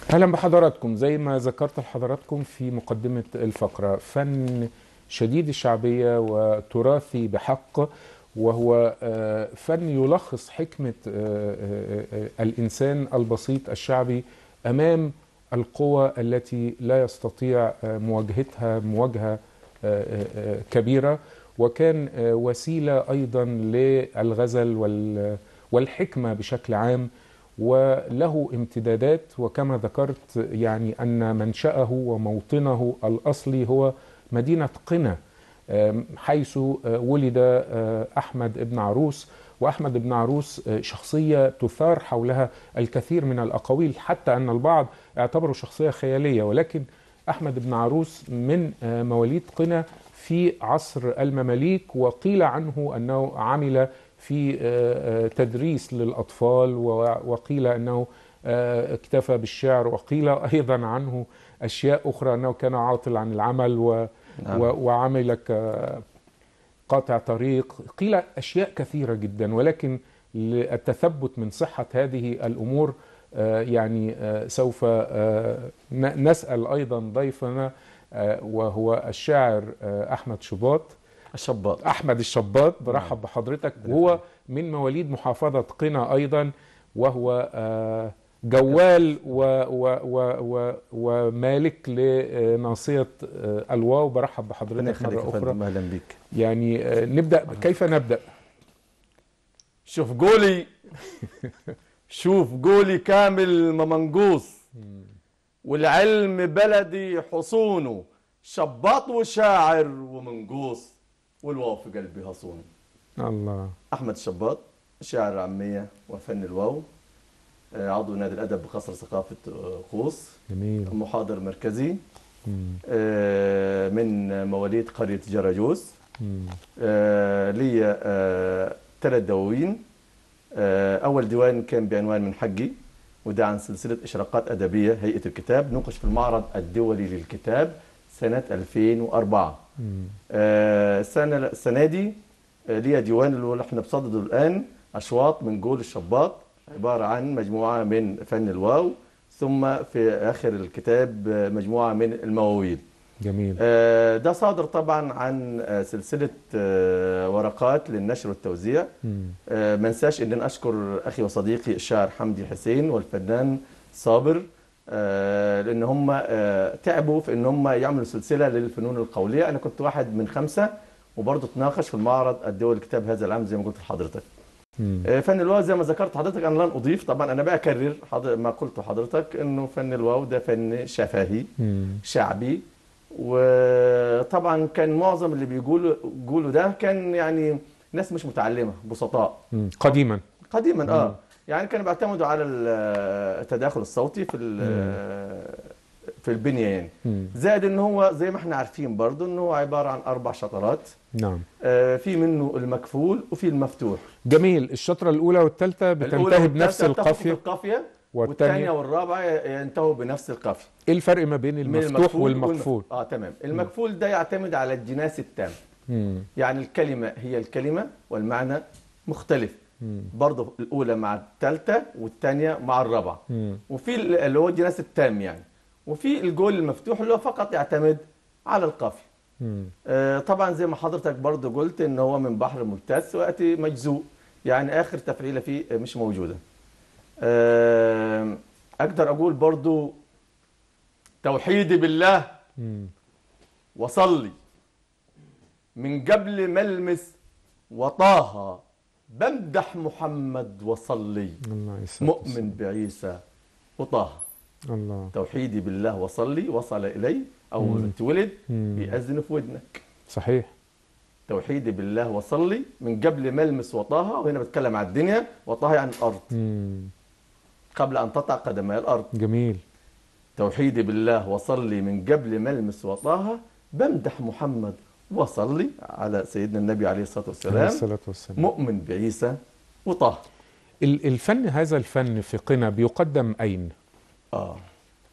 اهلا بحضراتكم زي ما ذكرت لحضراتكم في مقدمه الفقره فن شديد الشعبيه وتراثي بحق وهو آه، فن يلخص حكمه آه، آه، آه، الانسان البسيط الشعبي امام القوى التي لا يستطيع آه، مواجهتها مواجهه آه، آه، كبيره وكان آه، وسيله ايضا للغزل وال- والحكمه بشكل عام وله امتدادات وكما ذكرت يعني ان منشاه وموطنه الاصلي هو مدينه قنا آم، حيث آه، ولد آه، احمد ابن عروس واحمد ابن عروس آه، شخصيه تثار حولها الكثير من الاقاويل حتى ان البعض اعتبره شخصيه خياليه ولكن احمد بن عروس من آه، مواليد قنا في عصر المماليك وقيل عنه انه عمل في آه، آه، تدريس للاطفال و- وقيل انه آه، اكتفى بالشعر وقيل ايضا عنه اشياء اخرى انه كان عاطل عن العمل و نعم. و وعمل ك- قاطع طريق قيل اشياء كثيره جدا ولكن للتثبت من صحه هذه الامور آه، يعني آه، سوف آه، ن- نسال ايضا ضيفنا آه، وهو الشاعر آه، احمد شباط الشباط احمد الشباط برحب بحضرتك وهو من مواليد محافظه قنا ايضا وهو آه، جوال و و و و ومالك لناصيه آه، الواو برحب ربنا بحضرتك يخليك يا مره اخرى فندم اهلا بيك يعني آه، نبدا كيف نبدا شوف قولي شوف قولي كامل ما منقوص والعلم بلدي حصونه شباط وشاعر ومنقوص والواو في قلبي هصون الله احمد الشباط شاعر العاميه وفن الواو آه، عضو نادي الادب بقصر ثقافه آه، خوص جميل محاضر مركزي مم. آه، من مواليد قريه جراجوس مم. آه، لي آه، ثلاث دواوين آه، أول ديوان كان بعنوان من حقي وده عن سلسلة إشراقات أدبية هيئة الكتاب نوقش في المعرض الدولي للكتاب سنة 2004 مم. آه، السنة السنة دي آه، ليا ديوان اللي احنا بصدده الآن أشواط من جول الشباط عبارة عن مجموعة من فن الواو ثم في آخر الكتاب آه، مجموعة من المواويل جميل آه، ده صادر طبعا عن آه، سلسلة آه، ورقات للنشر والتوزيع مم. آه، ما انساش ان اشكر اخي وصديقي الشاعر حمدي حسين والفنان صابر آه، لان هم آه، تعبوا في ان هم يعملوا سلسله للفنون القوليه انا كنت واحد من خمسه وبرضه اتناقش في المعرض الدولي للكتاب هذا العام زي ما قلت لحضرتك مم. آه، فن الواو زي ما ذكرت حضرتك انا لن اضيف طبعا انا بقى اكرر حضر- ما قلته حضرتك انه فن الواو ده فن شفهي مم. شعبي وطبعا كان معظم اللي بيقولوا بيقولوا ده كان يعني ناس مش متعلمه بسطاء مم. قديما قديما اه يعني كانوا بيعتمدوا على ال- التداخل الصوتي في ال- في البنيه يعني مم. زائد ان هو زي ما احنا عارفين برضو ان هو عباره عن اربع شطرات نعم آه، في منه المكفول وفي المفتوح جميل الشطره الاولى والثالثه الأولى بتنتهي بنفس والثالثة بتاخد في القافيه القافيه والثانيه والثانيه والرابعه ينتهوا بنفس القافيه ايه الفرق ما بين من المفتوح المكفول والمقفول والمف- اه تمام المكفول ده يعتمد على الجناس التام مم. يعني الكلمة هي الكلمة والمعنى مختلف مم. برضه الأولى مع الثالثة والثانية مع الرابعة مم. وفي ال- اللي هو الجناس التام يعني وفي الجول المفتوح اللي هو فقط يعتمد على القافية مم. آه، طبعا زي ما حضرتك برضه قلت ان هو من بحر ملتس وياتي مجزوء يعني اخر تفعيله فيه مش موجوده آه، اقدر اقول برضه توحيدي بالله مم. وصلي من قبل ما المس وطه بمدح محمد وصلي الله يسعدك مؤمن بعيسى وطه الله توحيدي بالله وصلي وصل الي او مم. اتولد مم. بيأذن في ودنك صحيح توحيدي بالله وصلي من قبل ما المس وطه وهنا بتكلم على الدنيا وطه يعني الارض مم. قبل ان تطع قدمي الارض جميل توحيدي بالله وصلي من قبل ما المس وطه بمدح محمد وصلي على سيدنا النبي عليه الصلاه عليه والسلام الصلاه والسلام مؤمن بعيسى وطه ال- الفن هذا الفن في قنا بيقدم اين اه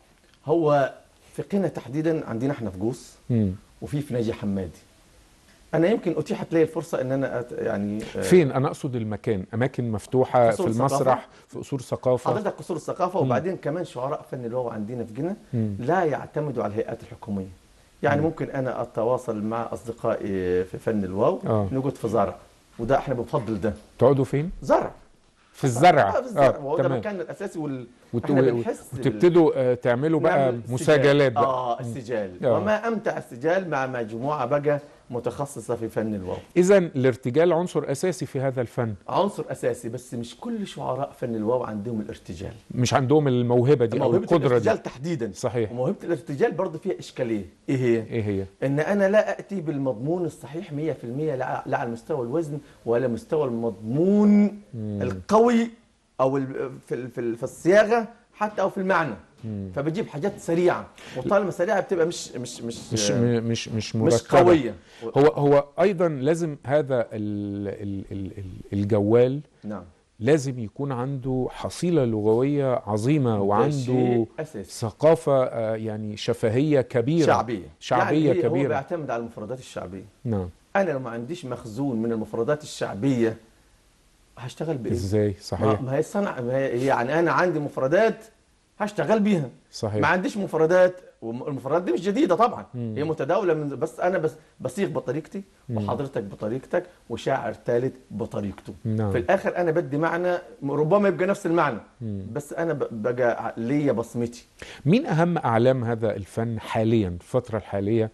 هو في قنا تحديدا عندنا احنا في جوس مم. وفي في ناجي حمادي انا يمكن اتيحت لي الفرصه ان انا أت... يعني آه، فين انا اقصد المكان اماكن مفتوحه في قصور المسرح ثقافة. في قصور ثقافه حضرتك قصور الثقافه مم. وبعدين كمان شعراء فن اللغه عندنا في جنة مم. لا يعتمدوا على الهيئات الحكوميه يعني مم. ممكن انا اتواصل مع اصدقائي في فن الواو اه نقعد في زرع وده احنا بنفضل ده تقعدوا فين زرع في الزرع آه في الزرع اه وهو ده تمام المكان الاساسي وال... وت- احنا و- بنحس بال- وتبتدوا آه، تعملوا بقى نعمل مساجلات سجال. بقى اه السجال آه. وما امتع السجال مع مجموعه بقى متخصصه في فن الواو اذا الارتجال عنصر اساسي في هذا الفن عنصر اساسي بس مش كل شعراء فن الواو عندهم الارتجال مش عندهم الموهبه دي او موهبه القدره الارتجال دي تحديدا صحيح وموهبه الارتجال برضه فيها اشكاليه ايه هي ايه هي ان انا لا اتي بالمضمون الصحيح 100% لا لا على مستوى الوزن ولا مستوى المضمون مم. القوي او ال- في ال- في ال- في الصياغه حتى او في المعنى مم. فبجيب حاجات سريعه وطالما سريعه بتبقى مش مش مش مش م- مش مش مش مرتبه قويه هو هو ايضا لازم هذا ال ال ال ال الجوال نعم لازم يكون عنده حصيله لغويه عظيمه ده وعنده شيء اساسي ثقافه آه، يعني شفهيه كبيره شعبيه شعبية يعني هي- هو كبيرة. بيعتمد على المفردات الشعبيه نعم انا لو ما عنديش مخزون من المفردات الشعبيه هشتغل بايه ازاي ما صحيح ما هي الصنعه ما هي هي يعني انا عندي مفردات هشتغل بيها ما صحيح عنديش مفردات والمفردات دي مش جديده طبعا مم. هي متداوله من بس انا بس بصيغ بطريقتي مم. وحضرتك بطريقتك وشاعر ثالث بطريقته نعم في الاخر انا بدي معنى ربما يبقى نفس المعنى مم. بس انا ب- بقى ليا بصمتي مين اهم اعلام هذا الفن حاليا الفتره الحاليه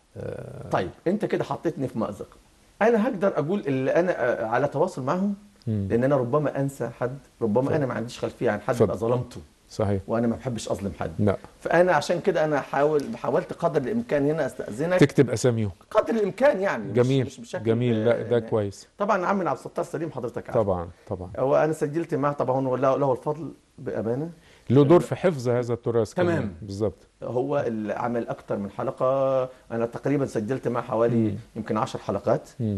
طيب انت كده حطيتني في مأزق انا هقدر اقول اللي انا آه، على تواصل معهم مم. لان انا ربما انسى حد ربما انا ما عنديش خلفيه عن حد اتفضل. ابقى ظلمته صحيح وانا ما بحبش اظلم حد لا فانا عشان كده انا حاول حاولت قدر الامكان هنا استاذنك تكتب اساميهم قدر الامكان يعني مش- جميل مش بشكل جميل لا ده آه، كويس طبعا عمنا عبد الستار سليم حضرتك عارف طبعا طبعا هو انا سجلت معه طبعا هو له له الفضل بامانه له دور في حفظ هذا التراث كمان. تمام. بالظبط هو اللي عمل اكتر من حلقه انا تقريبا سجلت معه حوالي مم. يمكن 10 حلقات مم.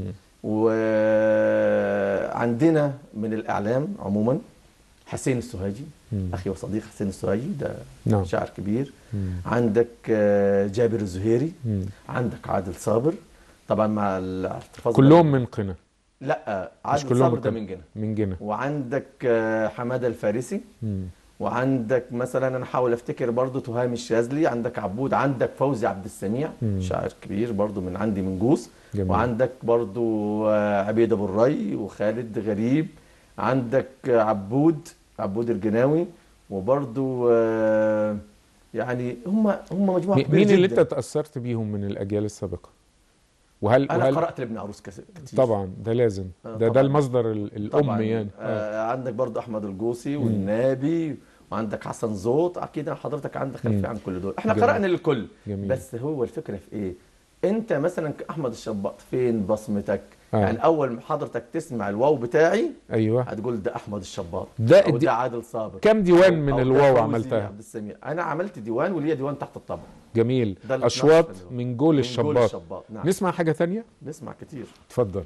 وعندنا من الاعلام عموما حسين السوهاجي مم. اخي وصديق حسين السوهاجي ده نعم شاعر كبير مم. عندك آه، جابر الزهيري مم. عندك عادل صابر طبعا مع الاحتفاظ كلهم من قنا لا عادل كلهم صابر ده من- من جنة من جنة وعندك آه، حماده الفارسي مم. وعندك مثلا انا احاول افتكر برضو تهامي الشاذلي عندك عبود عندك فوزي عبد السميع مم. شاعر كبير برضو من عندي من جوس جميل وعندك برضو آه، عبيد ابو الري وخالد غريب عندك آه، عبود عبود الجناوي وبرضو آه، يعني هم هم مجموعه مي- كبيره مين اللي انت جداً. تاثرت بيهم من الاجيال السبقه وهل انا وهل قرات لابن عروس كس- كتير طبعا ده لازم آه، ده ده طبعاً. المصدر ال- الام طبعا يعني آه. آه عندك برضو احمد الجوسي والنابي وعندك حسن زوط اكيد حضرتك عندك مم. خلفيه عن كل دول احنا جميل. قرانا للكل جميل بس هو الفكره في ايه انت مثلا كاحمد الشباط فين بصمتك آه. يعني اول ما حضرتك تسمع الواو بتاعي ايوه هتقول ده احمد الشباط ده او الدي- ده عادل صابر كم ديوان أو- من أو ده الواو فوزي عملتها عبد السميع انا عملت ديوان وليا ديوان تحت الطبق جميل ده ال اشواط 12 من جول من جول الشباط الشباط نعم نسمع حاجه تانية نسمع كتير اتفضل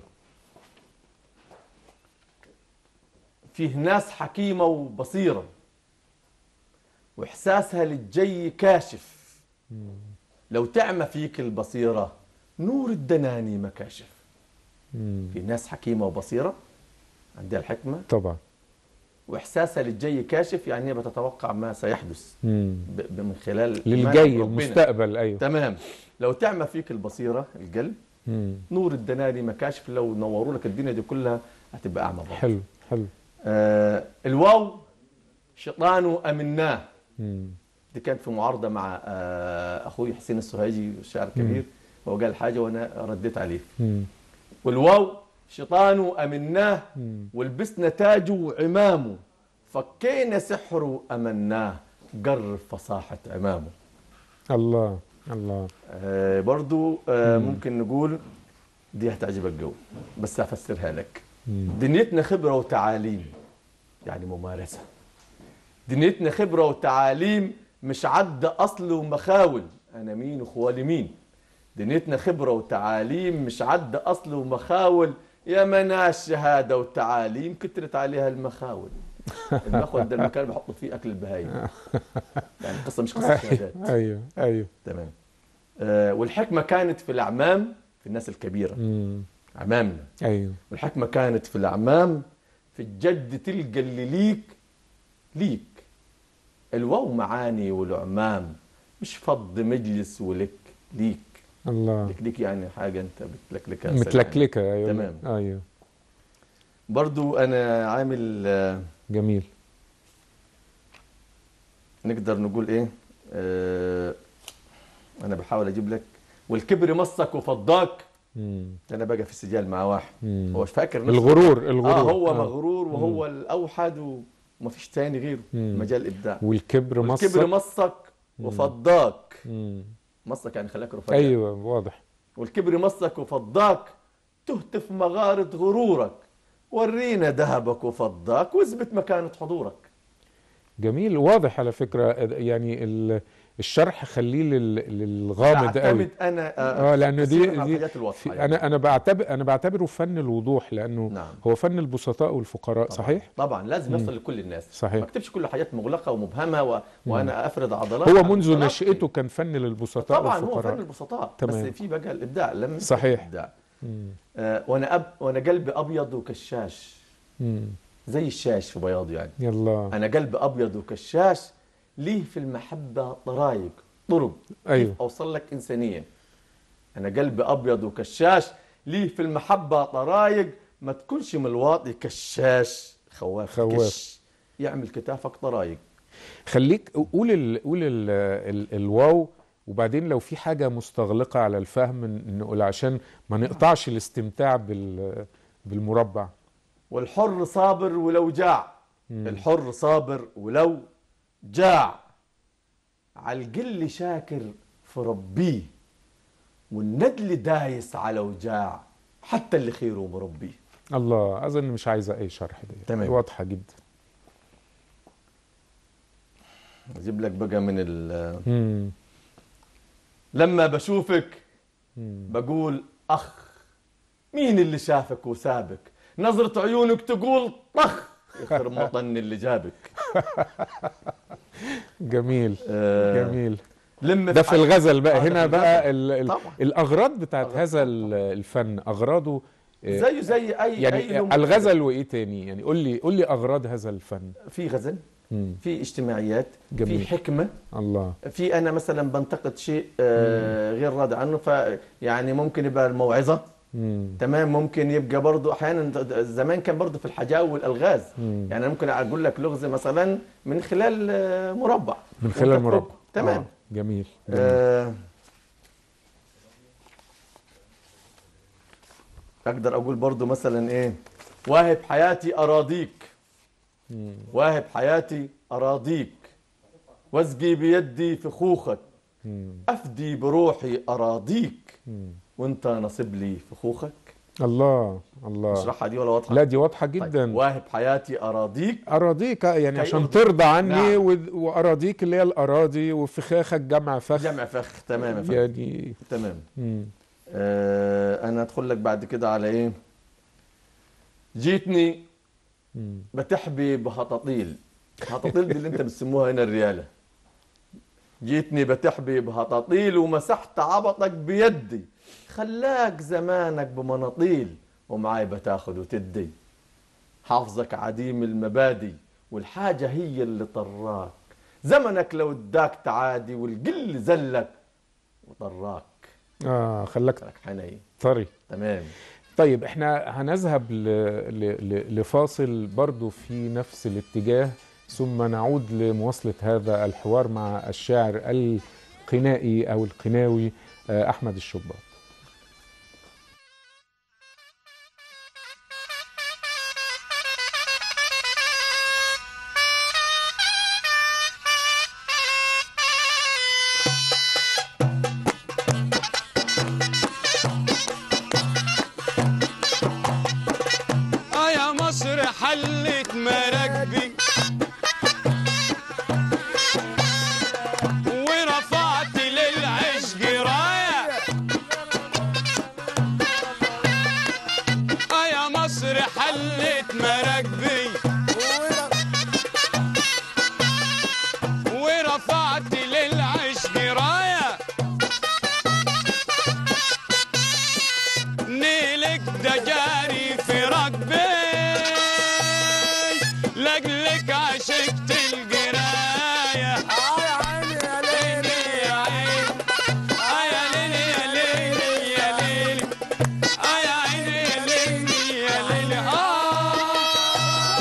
فيه ناس حكيمة وبصيرة وإحساسها للجي كاشف لو تعمى فيك البصيرة نور الدناني مكاشف مم. في ناس حكيمة وبصيرة عندها الحكمة طبعا وإحساسها للجي كاشف يعني هي بتتوقع ما سيحدث مم. ب- ب- من خلال للجاي إيمان ربنا. المستقبل ايوه تمام لو تعمى فيك البصيرة القلب مم. نور الدناني مكاشف لو نوروا لك الدنيا دي كلها هتبقى أعمى برضه. حلو حلو آه الواو شيطان أمناه مم. دي كانت في معارضه مع آه، اخوي حسين السهيجي شاعر كبير هو قال حاجه وانا رديت عليه مم. والواو شيطان امناه مم. ولبسنا تاجه وعمامه فكينا سحره امناه قر فصاحه عمامه الله الله آه برضو آه مم. ممكن نقول دي هتعجبك جو بس هفسرها لك مم. دنيتنا خبره وتعاليم يعني ممارسه دنيتنا خبره وتعاليم مش عد اصل ومخاول انا مين وخوالي مين دنيتنا خبره وتعاليم مش عد اصل ومخاول يا مناش شهاده وتعاليم كترت عليها المخاول المخول ده المكان اللي بحطوا فيه اكل البهايم يعني القصه مش قصه شهادات ايوه ايوه تمام آه والحكمه كانت في الاعمام في الناس الكبيره مم. عمامنا ايوه والحكمه كانت في الاعمام في الجد تلقى اللي ليك ليك الواو معاني والعمام مش فض مجلس ولك ليك الله لك ليك يعني حاجه انت بتلكلكها سلام. متلكلكه ايوه تمام. ايوه برضو انا عامل آه، جميل نقدر نقول ايه آه، انا بحاول اجيب لك والكبر مصك وفضاك مم. انا بقى في سجال مع واحد مم. هو مش فاكر نفسه الغرور الغرور اه هو آه. مغرور وهو الاوحد ومفيش تاني غيره مم. مجال ابداع والكبر مصك والكبر مصك وفضاك مم. مصك يعني خلاك رفيع ايوه واضح والكبر مصك وفضاك تهتف مغارة غرورك ورينا ذهبك وفضاك واثبت مكانة حضورك جميل واضح على فكره يعني ال- الشرح خليه لل- للغامض قوي اعتمد انا اه لانه دي, كثير من دي الحاجات الواضحة في يعني. انا انا بعتبر انا بعتبره فن الوضوح لانه نعم. هو فن البسطاء والفقراء طبعاً. صحيح طبعا لازم يوصل لكل الناس صحيح. ما اكتبش كل حاجات مغلقه ومبهمه و... وانا افرض عضلات هو على منذ المتلقي. نشأته كان فن للبسطاء طبعا هو والفقراء فن البسطاء تمام. بس في بقى الابداع لم صحيح. الابداع مم. آه وانا أب... وانا قلبي ابيض وكشاش مم. زي الشاش في بياضه يعني يلا انا قلبي ابيض وكشاش ليه في المحبه طرايق طرق أيوه. كيف اوصل لك انسانيه انا قلبي ابيض وكشاش ليه في المحبه طرايق ما تكونش ملواطي كشاش خواف خواف. كش يعمل كتافك طرايق خليك قول ال قول ال ال الواو وبعدين لو في حاجه مستغلقه على الفهم ن- نقول عشان ما نقطعش الاستمتاع بال بالمربع والحر صابر ولو جاع الحر صابر ولو جاع على القل شاكر في ربيه والندل دايس على وجاع حتى اللي خيره مربيه الله اظن مش عايزه اي شرح دي تمام. واضحه جدا اجيب لك بقى من ال مم. لما بشوفك مم. بقول اخ مين اللي شافك وسابك نظرة عيونك تقول طخ يخرب مطن اللي جابك جميل آه، جميل لما ده في الغزل بقى آه، ده هنا في بقى الغزل. ال ال طبعا. الاغراض بتاعت أغراض. هذا ال- الفن اغراضه آه، زيه زي اي اي يعني لون الغزل وايه تاني يعني قول لي قول لي اغراض هذا الفن في غزل مم. في اجتماعيات جميل. في حكمه الله في انا مثلا بنتقد شيء آه، غير راضي عنه ف يعني ممكن يبقى الموعظه مم. تمام ممكن يبقى برضو احيانا زمان كان برضو في الحجاوي والالغاز مم. يعني أنا ممكن اقول لك لغز مثلا من خلال آه، مربع من خلال وأنت المربع تكتب. تمام آه. جميل, جميل. آه اقدر اقول برضو مثلا ايه واهب حياتي اراضيك مم. واهب حياتي اراضيك واسقي بيدي فخوخك مم. افدي بروحي اراضيك مم. وانت نصب لي فخوخك الله الله اشرحها دي ولا واضحه لا دي واضحه طيب. جدا واهب حياتي اراضيك اراضيك يعني كي عشان أرضيك. ترضى عني نعم. و- واراضيك اللي هي الاراضي وفخاخك جمع فخ جمع فخ تمام يا فندم يعني تمام مم. آه انا ادخل لك بعد كده على ايه جيتني مم. بتحبي بهطاطيل هطاطيل دي اللي انت بتسموها هنا الرياله جيتني بتحبي بهطاطيل ومسحت عبطك بيدي خلاك زمانك بمناطيل ومعاي بتاخد وتدي حافظك عديم المبادئ والحاجة هي اللي طراك زمنك لو اداك تعادي والقل زلك وطراك اه خلاك لك حنين طري تمام طيب احنا هنذهب ل... ل... ل... لفاصل برضو في نفس الاتجاه ثم نعود لمواصلة هذا الحوار مع الشاعر القنائي أو القناوي آه، أحمد الشباط اه يا مصر حلت مراكبي ورفعت للعشق رايه دليلك ده جاري في ركبي لاجلك عشقت الجرايه اه يا عيني يا ليلي يا عيني آه يا ليلي يا ليلي يا ليلي آه يا عيني يا ليلي يا ليلي آه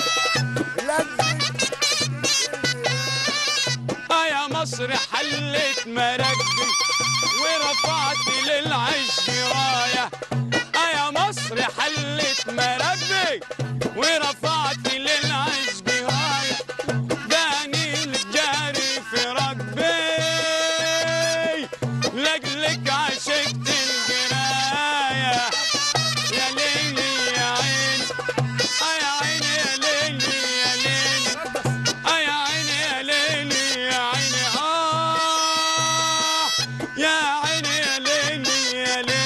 آه يا مصر حلت مراكبي ورفعت للعشق راية آه يا مصر حلت مراكبي ورفعت للعشق راية داني الجاري في ركبي لاجلك عشقت الجراية يا ليلي يا عيني آه يا عيني يا ليلي يا ليلي آه يا عيني يا ليلي يا عيني آه يا عيني يا ليلي يا ليلي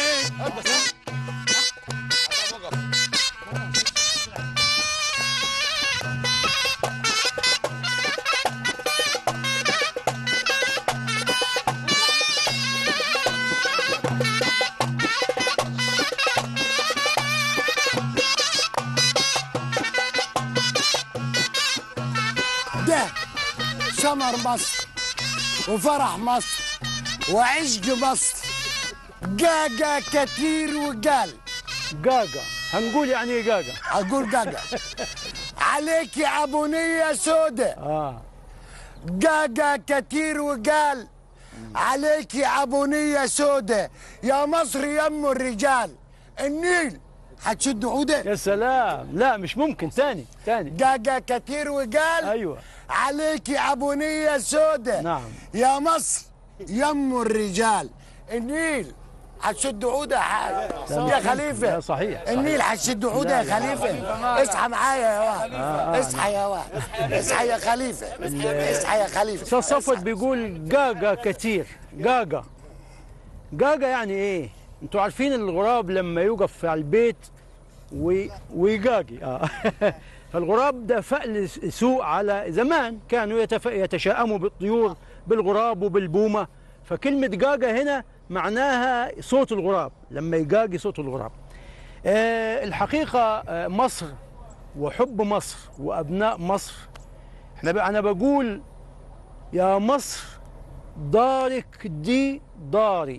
ده سمر مصر وفرح مصر وعشق مصر جاجا كتير وقال جاجا هنقول يعني ايه جاجا اقول جاجا عليك يا ابو نيه سودة اه جاجا كتير وقال عليك يا ابو نيه سودة يا مصر يم الرجال النيل هتشد عوده يا سلام لا مش ممكن تاني تاني جاجا كتير وقال ايوه عليك يا ابو نيه سودة نعم. يا مصر يم الرجال النيل هتشد عوده حاجه يا خليفه لا صحيح النيل هتشد عوده يا خليفه اصحى معايا يا واد اصحى يا واد اصحى يا خليفه اصحى يا خليفه استاذ صفوت بيقول جاجا كتير جاجا جاجا يعني ايه انتوا عارفين الغراب لما يوقف على البيت وي... ويجاجي اه فالغراب ده فأل سوء على زمان كانوا يتف... يتشائموا بالطيور بالغراب وبالبومة فكلمة جاجا هنا معناها صوت الغراب لما يجاجي صوت الغراب آه الحقيقة آه مصر وحب مصر وأبناء مصر احنا ب... أنا بقول يا مصر دارك دي داري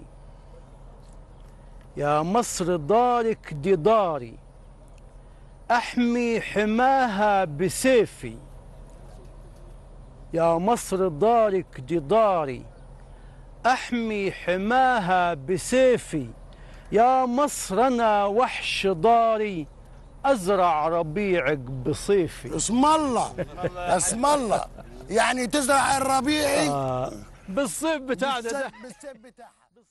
يا مصر دارك دي داري أحمي حماها بسيفي يا مصر دارك دي داري أحمي حماها بسيفي يا مصر أنا وحش داري أزرع ربيعك بصيفي اسم الله اسم الله يعني تزرع الربيعي آه بالصيف بتاعنا ده بالسيف بتاعها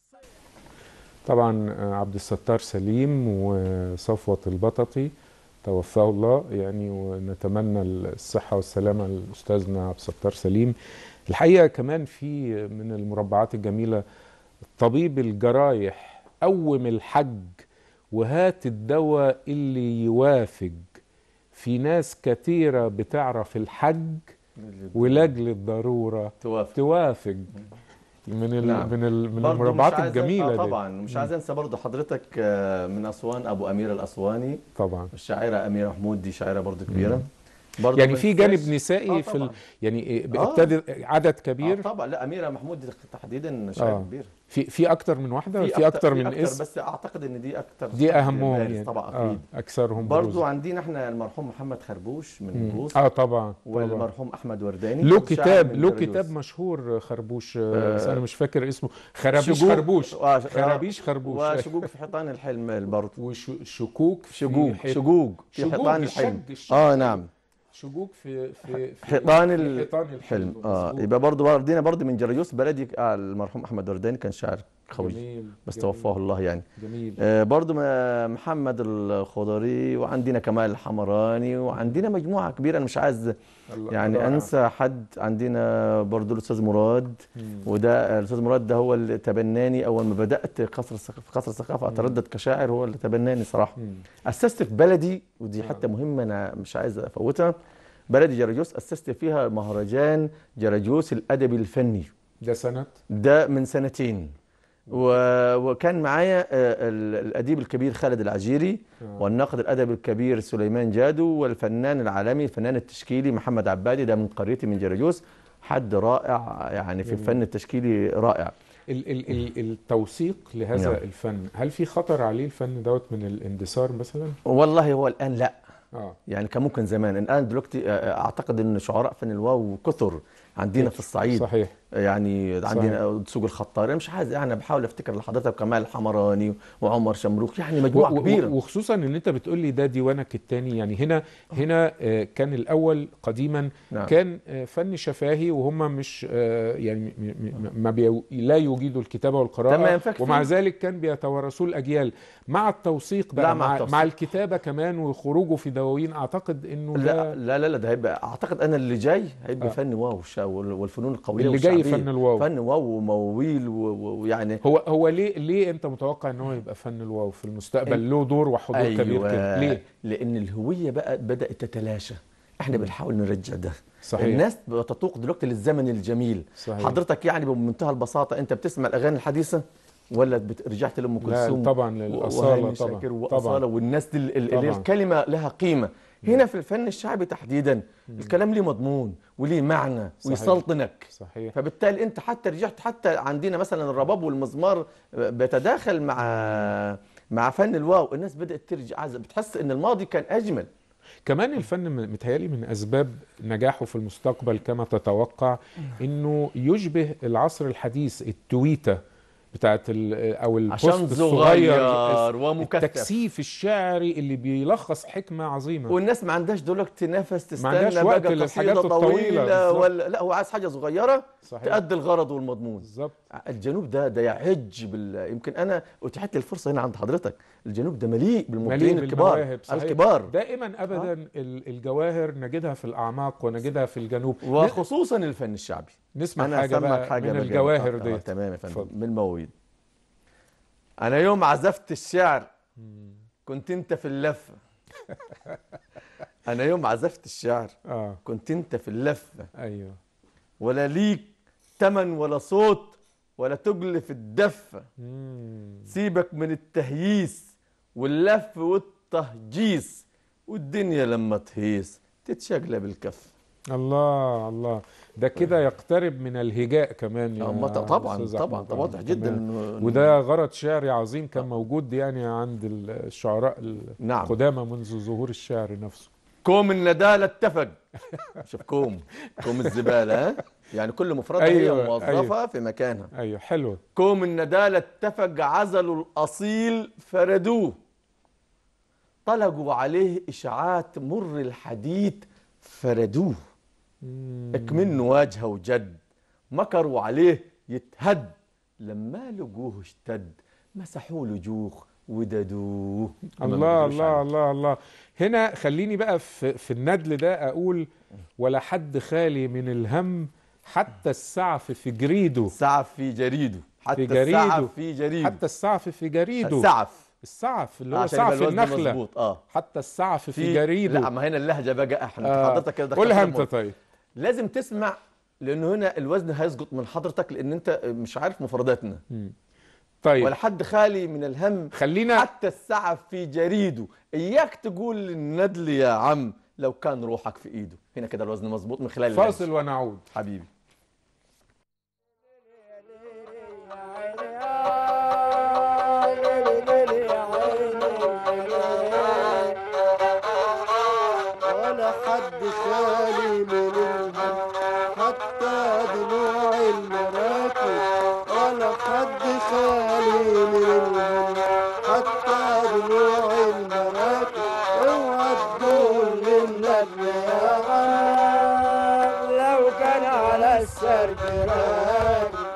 طبعا آه، عبد الستار سليم وصفوة البططي توفاه الله يعني ونتمنى الصحة والسلامة لأستاذنا عبد الستار سليم الحقيقة كمان في من المربعات الجميلة طبيب الجرايح قوم الحج وهات الدواء اللي يوافق في ناس كتيرة بتعرف الحج ولاجل الضرورة توافق توافق من ال نعم. من ال من برضو المربعات مش عايز- الجميلة آه دي طبعا مش عايز انسى برضه حضرتك آه، من اسوان ابو امير الاسواني طبعا الشاعره اميره محمود دي شاعره برضه كبيره برضه يعني ما في ننساش- جانب نسائي آه في ال... طبعاً. يعني إيه، آه. ابتدى عدد آه كبير طبعا لا اميره محمود دي تحديدا شاعره آه. كبير في في اكتر من واحده في, أكتر- اكتر من أكتر اسم بس اعتقد ان دي اكتر دي اهمهم بارز يعني طبعا آه اكيد اكثرهم برضو بروزا. عندنا احنا المرحوم محمد خربوش من مم. البوص اه طبعا طبعا والمرحوم احمد ورداني له كان شاعر كتاب من له جرجوس. كتاب مشهور خربوش آه، بس آه، انا مش فاكر اسمه خرابيش شجوك- خربوش آه، خرابيش خربوش وشقوق في حيطان الحلم برضه وشكوك شقوق شقوق في شقوق حيطان الشق- الحلم الشق. اه نعم شقوق في في, في حيطان في ال- حيطان الحلم اه مظبوط. يبقى برضه وردينا برضه من جرجوس بلدي آه المرحوم احمد ورداني كان شاعر قوي جميل بس جميل، توفاه الله يعني جميل آه برضه ما- محمد الخضري وعندنا كمال الحمراني وعندنا مجموعه كبيره انا مش عايز الله- يعني رائع. انسى حد عندنا برضه الاستاذ مراد مم. وده الاستاذ مراد ده هو اللي تبناني اول ما بدات قصر الثقافه في قصر الثقافه اتردد كشاعر هو اللي تبناني صراحه مم. اسست في بلدي ودي حتى مهمه انا مش عايز افوتها بلدي جرجوس اسست فيها مهرجان جرجوس الادبي الفني ده سنه ده من سنتين و- وكان معايا آه، ال- الاديب الكبير خالد العجيري آه. والناقد الادبي الكبير سليمان جادو والفنان العالمي الفنان التشكيلي محمد عبادي ده من قريتي من جرجوس حد رائع يعني في الفن التشكيلي رائع ال ال ال التوثيق لهذا نعم. الفن هل في خطر عليه الفن دوت من الاندثار مثلا والله هو الان لا اه يعني كان ممكن زمان الان دلوقتي آه، اعتقد ان شعراء فن الواو كثر عندنا في الصعيد صحيح يعني عندنا سوق الخطار أنا مش عايز يعني بحاول افتكر لحضرتك كمال الحمراني وعمر شمروخ يعني مجموعه و- و- كبيره وخصوصا ان انت بتقول لي ده ديوانك الثاني يعني هنا هنا آه، كان الاول قديما نعم. كان آه، فن شفاهي وهم مش آه، يعني م- م- ما بيو لا يجيدوا الكتابه والقراءه تمام، فاكر ومع فيه. ذلك كان بيتوارثوه الاجيال مع التوثيق لا، بقى مع مع, التوثيق. مع الكتابه كمان وخروجه في دواوين اعتقد انه لا ده لا لا لا ده هيبقى اعتقد انا اللي جاي هيبقى آه. فن واو والش- وال- والفنون القويه اللي جاي والشعبية. فن الواو. فن واو ومواويل و- و- ويعني هو هو ليه ليه انت متوقع ان هو يبقى فن الواو في المستقبل له دور وحضور أيوة كبير كده ليه لان الهويه بقى بدات تتلاشى احنا بنحاول نرجع ده صحيح. الناس بتتوق دلوقتي للزمن الجميل صحيح. حضرتك يعني بمنتهى البساطه انت بتسمع الاغاني الحديثه ولا بت- رجعت لام لا كلثوم طبعا و- للاصاله وهاني طبعا شاكر طبعا واصاله والناس دي ال- ال- اللي طبعا. الكلمه لها قيمه هنا في الفن الشعبي تحديدا الكلام ليه مضمون وليه معنى صحيح. ويسلطنك صحيح فبالتالي انت حتى رجعت حتى عندنا مثلا الرباب والمزمار بيتداخل مع مع فن الواو الناس بدات ترجع عايزة- بتحس ان الماضي كان اجمل كمان الفن م- متهيألي من أسباب نجاحه في المستقبل كما تتوقع إنه يشبه العصر الحديث التويتة بتاعت ال- أو البوست عشان الصغير صغير ومكثف التكثيف الشعري اللي بيلخص حكمة عظيمة والناس ما عندهاش دلوقتي نفس تستنى عندهاش وقت بقى للحاجات قصيدة الطويلة طويلة بالظبط. ولا لا هو عايز حاجه صغيره صحيح تأدي الغرض والمضمون بالظبط الجنوب ده ده يعج بال يمكن انا اتيحت لي الفرصه هنا عند حضرتك الجنوب ده مليء بالمبدعين مليء الكبار بالمواهب صحيح الكبار دائما أبدا ال- الجواهر نجدها في الأعماق ونجدها في الجنوب وخصوصا الفن الشعبي نسمع انا حاجة اسمعك بقى حاجه من بقى. الجواهر آه، دي آه تمام يا فندم اتفضل. من المواويل انا يوم عزفت الشعر كنت انت في اللفه انا يوم عزفت الشعر آه كنت انت في اللفه أيوه ولا ليك تمن ولا صوت ولا تجلف الدفه مم. سيبك من التهييس واللف والتهجيس والدنيا لما تهيس تتشقلب الكف الله الله ده كده يقترب من الهجاء كمان يا أما ط- طبعا أستاذ طبعا أحمد. طبعا واضح جدا تمام. إنه- وده غرض شعري عظيم كان موجود يعني عند الشعراء نعم القدامى منذ ظهور الشعر نفسه كوم الندالة اتفق شوف كوم كوم الزبالة ها يعني كل مفردة أيوة، هي موظفة أيوة. في مكانها ايوه حلو كوم الندالة اتفق عزلوا الأصيل فردوه طلقوا عليه إشاعات مر الحديد فردوه مم. اكمنه واجهه وجد مكروا عليه يتهد لما لقوه اشتد مسحوا له جوخ وددوه ما الله بيقدروش الله عليه. الله الله هنا خليني بقى في, في الندل ده اقول ولا حد خالي من الهم حتى السعف في جريده سعف في جريده حتى في جريده. السعف في جريده حتى السعف في جريده السعف السعف اللي هو عشان يبقى سعف الوزن النخله مظبوط اه حتى السعف في, جريده لا ما هنا اللهجه بقى احنا آه. حضرتك كده قولها دخلت انت الموضوع. طيب لازم تسمع لانه هنا الوزن هيسقط من حضرتك لان انت مش عارف مفرداتنا طيب ولا حد خالي من الهم خلينا حتى السعف في جريده اياك تقول للندل يا عم لو كان روحك في ايده هنا كده الوزن مظبوط من خلال اللهجة. فاصل ونعود حبيبي ولا حد خالي من الهم حتى دموع المراكب ولا حد خالي من الهم حتى دموع المراكب اوعى تقول للنجم يا عم لو كان على السرب راكب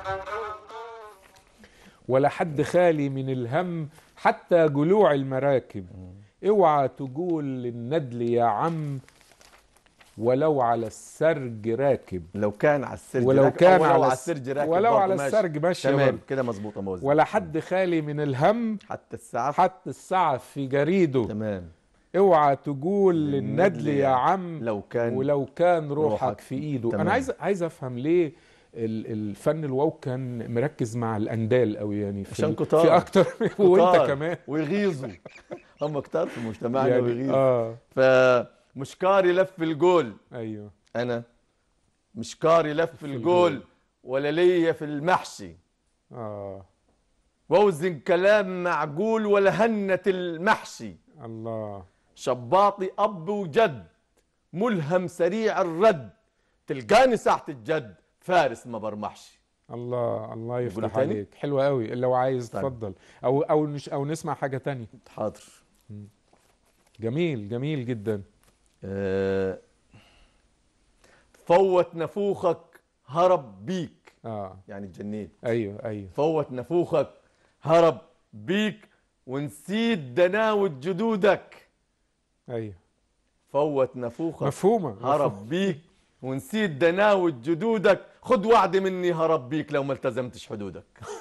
ولا حد خالي من الهم حتى جلوع المراكب اوعى تقول للندل يا عم ولو على السرج راكب لو كان على السرج ولو راكب كان أو ولو على على الس- السرج راكب ولو برضه على ماشي. السرج ماشية تمام برضه. كده مظبوطه موزن ولا حد خالي من الهم حتى السعف حتى السعف في جريده تمام اوعى تقول للندل يا عم لو كان ولو كان روحك, روحك في ايده تمام. انا عايز عايز افهم ليه ال- الفن الواو كان مركز مع الاندال قوي يعني في عشان ال- كتار. في اكتر وانت كتار كمان ويغيظوا هم كتار في مجتمعنا يعني ويغيظوا اه فمشكاري لف الجول ايوه انا مشكاري لف الجول ولا ليا في المحشي اه ووزن كلام معقول ولا هنة المحشي الله شباطي اب وجد ملهم سريع الرد تلقاني ساعة الجد فارس ما برمحش الله الله نقوله يفتح تاني؟ عليك حلوة قوي لو عايز طيب. تفضل او او نش او نسمع حاجة تانية حاضر جميل جميل جدا آه، فوت نفوخك هرب بيك اه يعني اتجنيت ايوه ايوه فوت نفوخك هرب بيك ونسيت دناوة جدودك ايوه فوت نفوخك مفهومة هرب بيك ونسيت دناوة جدودك خد وعد مني هرب بيك لو ما التزمتش حدودك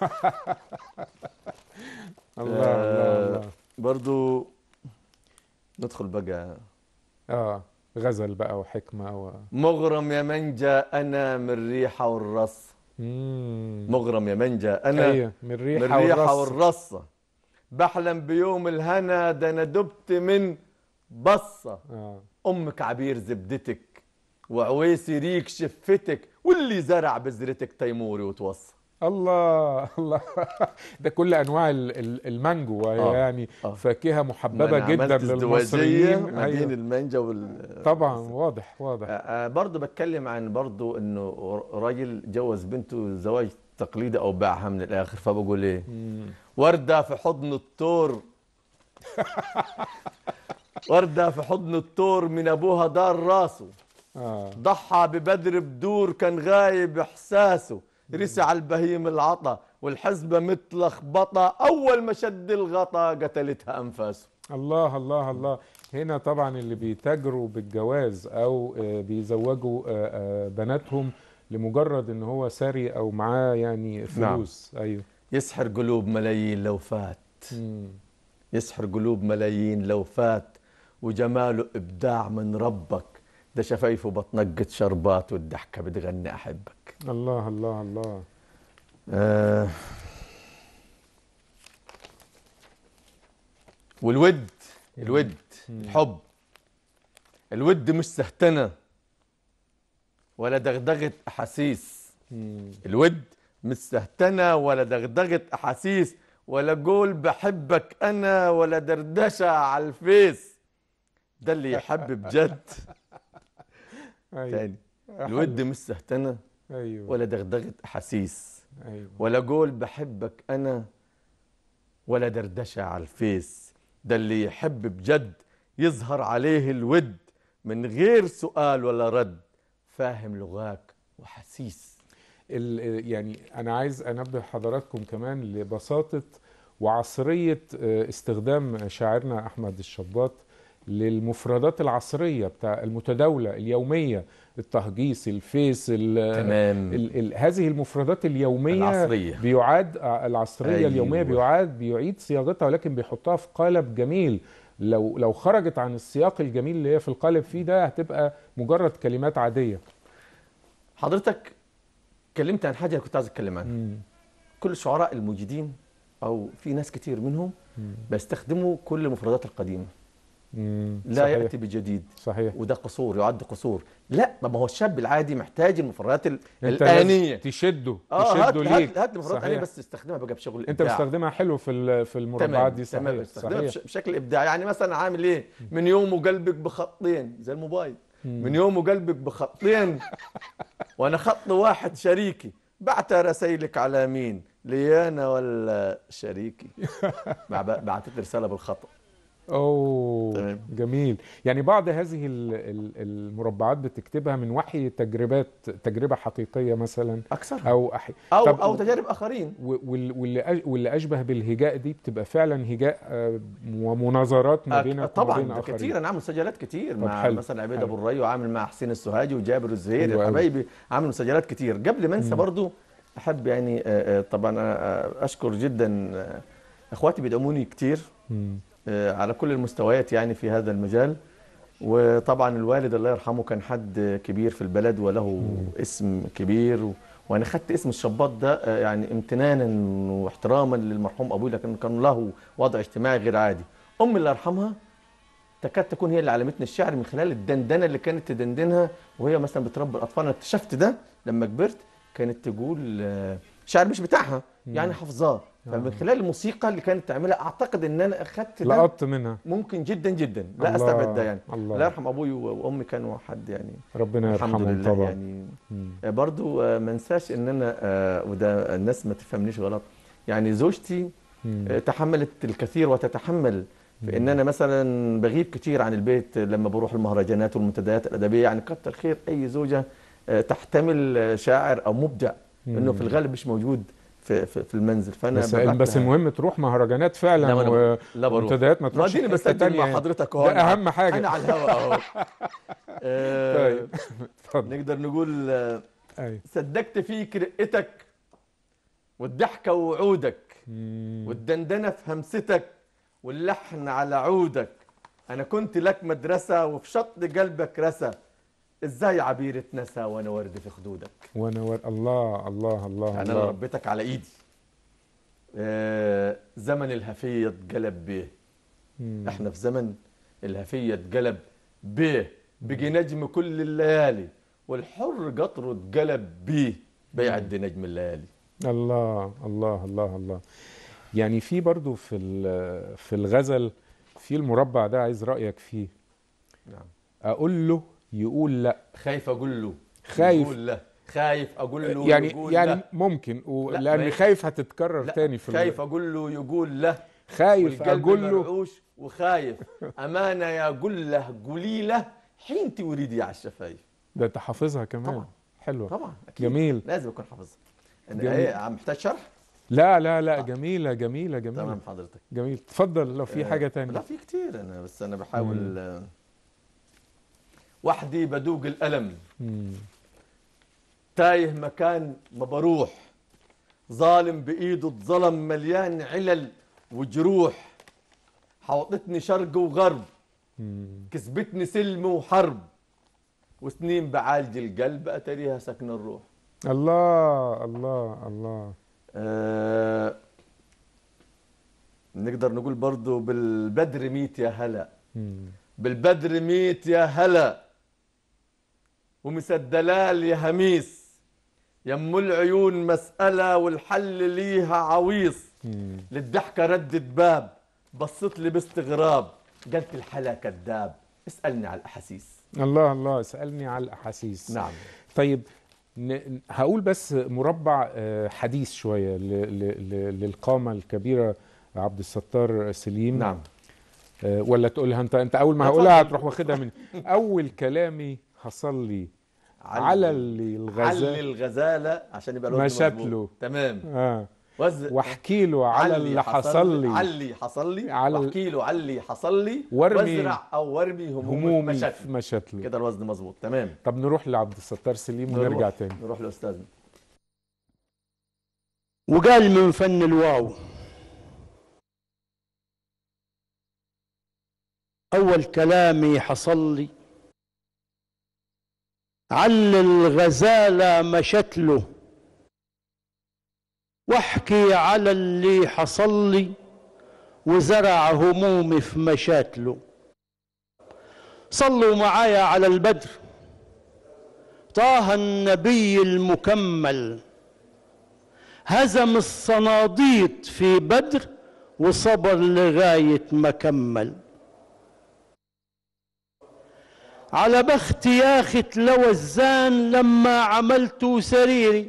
الله الله الله برضو ندخل بقى اه غزل بقى وحكمة و مغرم يا منجا انا من الريحه والرص مم. مغرم يا منجا انا ايوه من من الريحة الريحه والرص والرصه بحلم بيوم الهنا ده انا دبت من بصه اه امك عبير زبدتك وعويسي ريك شفتك واللي زرع بذرتك تيموري وتوصى الله الله ده كل انواع ال- ال- المانجو وهي آه، يعني آه. فاكهة محببة أنا جدا عملت ازدواجية للمصريين ما بين أيوة. المانجا وال طبعا واضح واضح آه، آه، برضه بتكلم عن برضه انه راجل جوز بنته زواج تقليدي او باعها من الاخر فبقول ايه مم. ورده في حضن الطور ورده في حضن الطور من ابوها دار راسه اه ضحى ببدر بدور كان غايب احساسه رسي على البهيم العطا والحزبه متلخبطه اول ما شد الغطا قتلتها انفاسه الله الله الله هنا طبعا اللي بيتاجروا بالجواز او آه، بيزوجوا آه، آه، بناتهم لمجرد ان هو ثري او معاه يعني فلوس ايوه يسحر قلوب ملايين لو فات مم. يسحر قلوب ملايين لو فات وجماله ابداع من ربك ده شفايفه بتنقط شربات والضحكه بتغني احبك الله الله الله آه والود الود الحب الود مش سهتنه ولا دغدغه احاسيس مم. الود مش سهتنه ولا دغدغه احاسيس ولا قول بحبك انا ولا دردشه على الفيس ده اللي يحب بجد ايوه تاني الود مش سهتنه ايوه ولا دغدغه احاسيس ايوه ولا قول بحبك انا ولا دردشه على الفيس ده اللي يحب بجد يظهر عليه الود من غير سؤال ولا رد فاهم لغاك وحسيس ال- يعني انا عايز انبه حضراتكم كمان لبساطه وعصريه آه، استخدام شاعرنا احمد الشباط للمفردات العصريه بتاع المتداوله اليوميه التهجيس الفيس ال تمام ال ال هذه المفردات اليوميه العصرية. بيعاد آه، العصريه أيوة. أيوة. اليوميه بيعاد بيعيد صياغتها ولكن بيحطها في قالب جميل لو لو خرجت عن السياق الجميل اللي هي في القالب فيه ده هتبقى مجرد كلمات عاديه حضرتك اتكلمت عن حاجه كنت عايز اتكلم عنها مم. كل الشعراء الموجودين او في ناس كتير منهم مم. بيستخدموا كل المفردات القديمه مم. لا صحيح. ياتي بجديد صحيح وده قصور يعد قصور لا ما هو الشاب العادي محتاج المفردات ال- انت الانيه لازم تشده اه هات تشده ليك هات هات المفردات الانيه صحيح. بس استخدمها بقى بشغل انت إبداع. بتستخدمها حلو في ال- في المربعات تمام دي تمام صحيح بستخدمها صحيح بش- بشكل ابداعي يعني مثلا عامل ايه من يوم وقلبك بخطين زي الموبايل من يوم وقلبك بخطين وانا خط واحد شريكي بعت رسائلك على مين ليانا ولا شريكي بع- بعتت لي رساله بالخطا اوه تمام. جميل يعني بعض هذه ال- ال- المربعات بتكتبها من وحي تجربات تجربه حقيقيه مثلا اكثرها او أحي... او طب او تجارب اخرين و- وال- واللي أج- واللي اشبه بالهجاء دي بتبقى فعلا هجاء آه، ومناظرات ما أك- بينك طبعا وما بين ده اخرين كتير انا عامل مسجلات كتير طب مع حلو، مثلا عبيد حلو. ابو الري وعامل مع حسين السوهاجي وجابر الزهير حلو أوي. حبايبي عامل مسجلات كتير قبل ما انسى برضو احب يعني آه، آه، طبعا أنا، آه، اشكر جدا آه، اخواتي بيدعموني كتير مم. آه، على كل المستويات يعني في هذا المجال وطبعا الوالد الله يرحمه كان حد كبير في البلد وله اسم كبير و- وانا خدت اسم الشباط ده آه، يعني امتنانا واحتراما للمرحوم ابوي لكن كان له وضع اجتماعي غير عادي امي الله يرحمها تكاد تكون هي اللي علمتني الشعر من خلال الدندنه اللي كانت تدندنها وهي مثلا بتربي الاطفال انا اكتشفت ده لما كبرت كانت تقول آه، شعر مش بتاعها يعني حافظاه فمن خلال الموسيقى اللي كانت تعملها اعتقد ان انا اخدت ده لقطت منها ممكن جدا جدا لا الله، استبعد ده يعني الله. الله يرحم ابوي وامي كانوا حد يعني ربنا الحمد يرحمهم لله طبعا يعني مم. آه، برضو آه، ما انساش ان انا آه، وده الناس ما تفهمنيش غلط يعني زوجتي مم. آه، تحملت الكثير وتتحمل في ان انا مثلا بغيب كتير عن البيت لما بروح المهرجانات والمنتديات الادبيه يعني كتر خير اي زوجه آه، تحتمل آه، شاعر او مبدع انه في الغالب مش موجود في في, في المنزل فانا بس ببعت بس لها- المهم تروح مهرجانات فعلا لا، ما أنا و- ب- لا بروح. ومنتديات ما ما تروحش اديني حتة بسجل تانية مع يعني. حضرتك اهو ده أنا على- اهم حاجه انا على الهواء اهو آه، طيب اتفضل نقدر نقول آه، ايوه صدقت فيك رقتك والضحكة ووعودك مم. والدندنة في همستك واللحن على عودك أنا كنت لك مدرسة وفي شط قلبك رسى إزاي عبير اتنسى وأنا ورد في خدودك وانا ور... الله الله الله يعني أنا الله ربيتك على إيدي آه زمن الهفية اتقلب بيه مم. إحنا في زمن الهفية اتقلب بيه بقي نجم كل الليالي والحر قطره اتقلب بيه بيعد نجم الليالي الله الله الله الله يعني في برضو في ال- في الغزل في المربع ده عايز رأيك فيه نعم اقول له يقول لا خايف اقول له خايف. يقول له خايف اقول له يعني يقول يعني له. ممكن و... لا، لان ما هي- خايف هتتكرر لا تاني في خايف ال... اقول له يقول له خايف والقلب اقول له مرعوش وخايف امانه يا قل له قولي له حين تريدي على الشفايف ده انت حافظها كمان طبعا. حلوه طبعا اكيد جميل لازم اكون حافظها انا جميل. ايه عم محتاج شرح لا لا لا جميله جميله جميله تمام حضرتك جميل اتفضل لو في آه، حاجه لا تانية في كتير انا بس انا بحاول آه، وحدي بدوق الالم مم. تايه مكان ما بروح ظالم بايده اتظلم مليان علل وجروح حوطتني شرق وغرب مم. كسبتني سلم وحرب وسنين بعالج القلب اتريها سكن الروح الله الله الله آه نقدر نقول برضو بالبدر ميت يا هلا مم. بالبدر ميت يا هلا ومس الدلال يا هميس يم العيون مسألة والحل ليها عويص مم. للضحكة ردت باب بصت لي باستغراب قالت الحلا كذاب اسألني على الأحاسيس الله الله اسالني على الاحاسيس نعم طيب ن- هقول بس مربع آه، حديث شويه ل- ل- ل- للقامه الكبيره عبد الستار سليم نعم آه، ولا تقولها انت انت اول ما لا، هقولها اتفضل. هتروح واخدها مني اول كلامي حصل لي على اللي علي الغزال الغزالة عشان يبقى الوزن مشت مظبوط. له. تمام اه وز... واحكي له على اللي حصل لي علي حصل لي على- واحكي له علي حصل لي وارمي- وازرع او وارمي همومي همومي مشاكل مشت له كده الوزن مظبوط تمام طب نروح لعبد الستار سليم نروح. ونرجع تاني نروح لاستاذنا وقال من فن الواو أول كلامي حصل لي عل الغزالة مشت له واحكي على اللي حصل لي وزرع همومي في مشاتله صلوا معايا على البدر طه النبي المكمل هزم الصناديط في بدر وصبر لغاية ما كمل على بخت ياخت لو الزان لما عملت سريري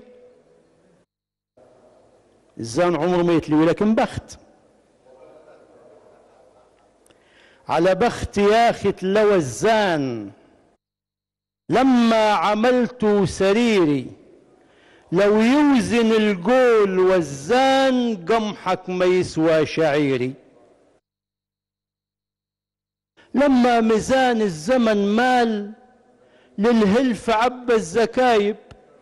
الزان عمره ما يتلوي لكن بخت على بخت ياخت لو الزان لما عملت سريري لو يوزن الجول والزان قمحك ما يسوى شعيري لما ميزان الزمن مال للهلف عبى الزكايب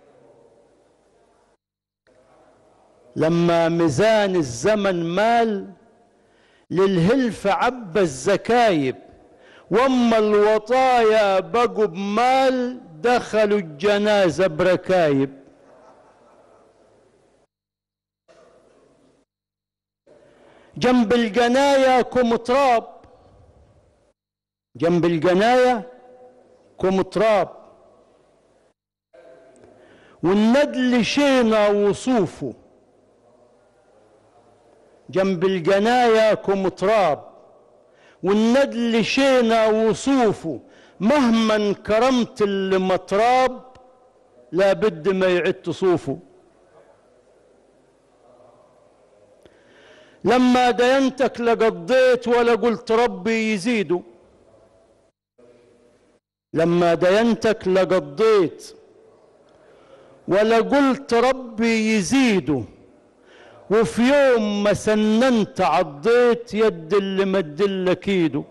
لما ميزان الزمن مال للهلف عبى الزكايب واما الوطايا بقوا بمال دخلوا الجنازه بركايب جنب الجناية كم تراب جنب الجناية كم تراب والندل شينا وصوفه جنب الجناية كم تراب والندل شينا وصوفه مهما انكرمت اللي متراب لابد ما يعد صوفه لما دينتك لقضيت ولا قلت ربي يزيده لما دينتك لقضيت ولا قلت ربي يزيده وفي يوم ما سننت عضيت يد اللي مدلك ايده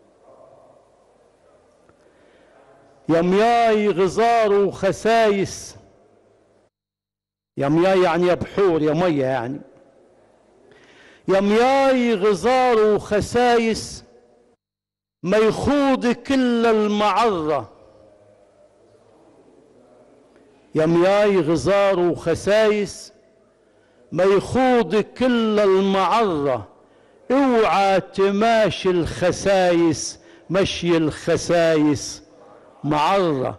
يا مياي غزار وخسايس يا مياي يعني يا بحور يا مية يعني يا مياي غزار وخسايس ما يخوض كل المعرة يا مياي غزار وخسايس ما يخوض كل المعرة اوعى تماشي الخسايس مشي الخسايس معرة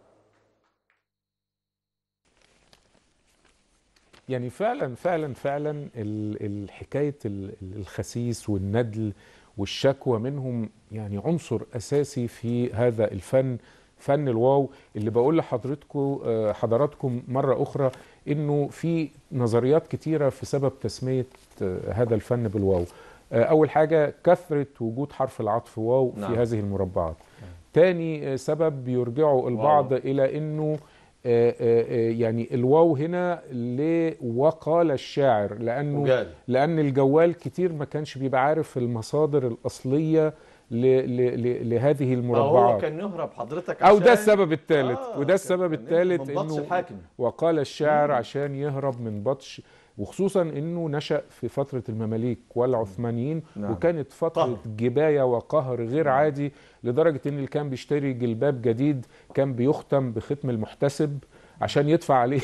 يعني فعلا فعلا فعلا ال- ال- حكايه ال- ال- الخسيس والندل والشكوى منهم يعني عنصر اساسي في هذا الفن فن الواو اللي بقول لحضرتكم آه، حضراتكم مره اخرى انه في نظريات كتيره في سبب تسميه آه، هذا الفن بالواو آه، اول حاجه كثره وجود حرف العطف واو في نعم. هذه المربعات تاني آه، سبب بيرجعوا البعض الى انه آه، آه، آه، يعني الواو هنا ل وقال الشاعر لانه وقال. لان الجوال كتير ما كانش بيبقى عارف المصادر الاصليه ل ل ل لهذه هو المربعات كان يهرب حضرتك او ده عشان- السبب الثالث آه، وده السبب كان- الثالث من بطش انه الحاكم وقال الشاعر عشان يهرب من بطش وخصوصا انه نشا في فتره المماليك والعثمانيين نعم. وكانت فتره قهر. جبايه وقهر غير عادي لدرجه ان اللي كان بيشتري جلباب جديد كان بيختم بختم المحتسب عشان يدفع عليه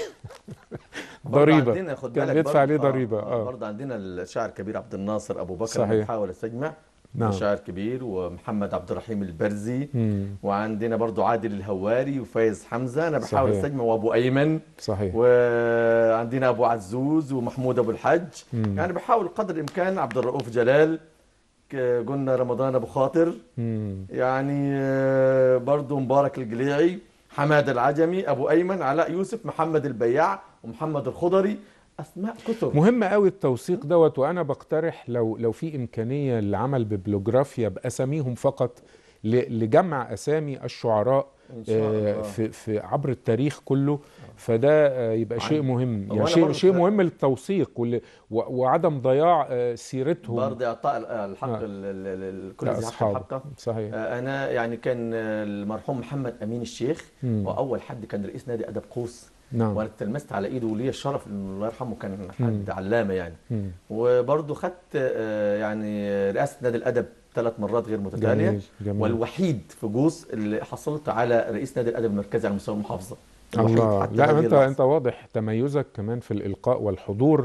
برضه ضريبه عندنا خد كان بالك بيدفع برضه- عليه آه، ضريبه آه. اه برضه عندنا الشاعر الكبير عبد الناصر ابو بكر صحيح. أنا بحاول استجمع نعم. شاعر كبير ومحمد عبد الرحيم البرزي مم. وعندنا برضه عادل الهواري وفايز حمزه انا بحاول صحيح. استجمع وابو ايمن صحيح وعندنا ابو عزوز ومحمود ابو الحج مم. يعني بحاول قدر الامكان عبد الرؤوف جلال ك- قلنا رمضان ابو خاطر مم. يعني آه، برضه مبارك القليعي حماد العجمي ابو ايمن علاء يوسف محمد البياع ومحمد الخضري اسماء كتب مهم قوي التوثيق دوت وانا بقترح لو لو في امكانيه للعمل ببلوجرافيا باساميهم فقط ل- لجمع اسامي الشعراء إن شاء آه، الله. في في عبر التاريخ كله فده آه، يبقى شيء مهم هو يعني أنا شيء برضه شيء في- مهم للتوثيق وال- و- وعدم ضياع آه، سيرتهم برضه اعطاء الحق آه. ال- ال- ال- كل ذي حق لاصحابه حقه صحيح آه، انا يعني كان آه، المرحوم محمد امين الشيخ مم. واول حد كان رئيس نادي ادب قوس نعم وانا تلمست على ايده ولي الشرف انه الله يرحمه كان مم. حد علامه يعني مم. وبرضه خدت آه، يعني رئاسه نادي الادب ثلاث مرات غير متتاليه جميل جميل والوحيد في جوز اللي حصلت على رئيس نادي الادب المركزي على مستوى المحافظه الوحيد الله حتى لا هذه انت اللحظة. انت واضح تميزك كمان في الالقاء والحضور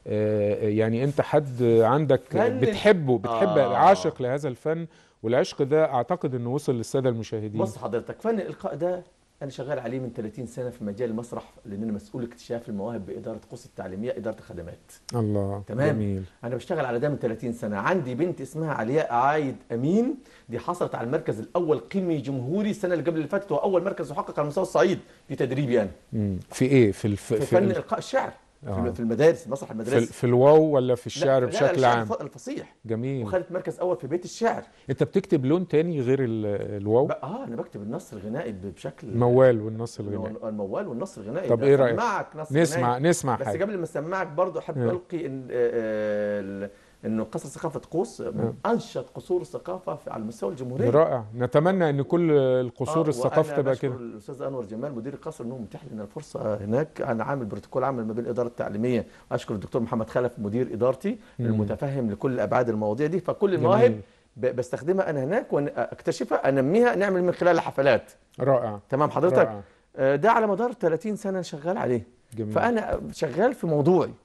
آه، يعني انت حد عندك فن- بتحبه بتحب آه. عاشق لهذا الفن والعشق ده اعتقد انه وصل للساده المشاهدين بص حضرتك فن الالقاء ده انا شغال عليه من 30 سنه في مجال المسرح لان انا مسؤول اكتشاف المواهب باداره قوس التعليميه اداره الخدمات الله تمام. جميل انا بشتغل على ده من 30 سنه عندي بنت اسمها علياء عايد امين دي حصلت على المركز الاول قمي جمهوري السنه اللي قبل اللي فاتت واول مركز يحقق على مستوى الصعيد دي تدريبي انا مم. في ايه في الف... في, في, فن ال- القاء الشعر آه. في- في المدارس المسرح في, ال- المدرسي في الواو ولا في الشعر لا، لا، بشكل الشعر عام الف- الفصيح جميل وخدت مركز اول في بيت الشعر انت بتكتب لون تاني غير ال- الواو بقى اه انا بكتب النص الغنائي بشكل موال والنص الغنائي الموال والنص الغنائي طب ده إيه رأيك؟ سمعك نص نسمع غنائي. نسمع بس حاجه قبل ما اسمعك برضه احب آه. القي ان آه، آه، ال- انه قصر ثقافه قوس من انشط قصور الثقافه في- على مستوى الجمهوريه رائع نتمنى ان كل القصور آه، الثقافه وأنا تبقى بشكر كده الاستاذ انور جمال مدير القصر انه متاح لنا الفرصه هناك انا عامل بروتوكول عمل ما بين الاداره التعليميه اشكر الدكتور محمد خلف مدير ادارتي مم. المتفهم لكل ابعاد المواضيع دي فكل المواهب جميل. ب- بستخدمها انا هناك واكتشفها انميها نعمل من خلالها حفلات رائع تمام حضرتك رائع آه، ده على مدار 30 سنه شغال عليه جميل فانا شغال في موضوعي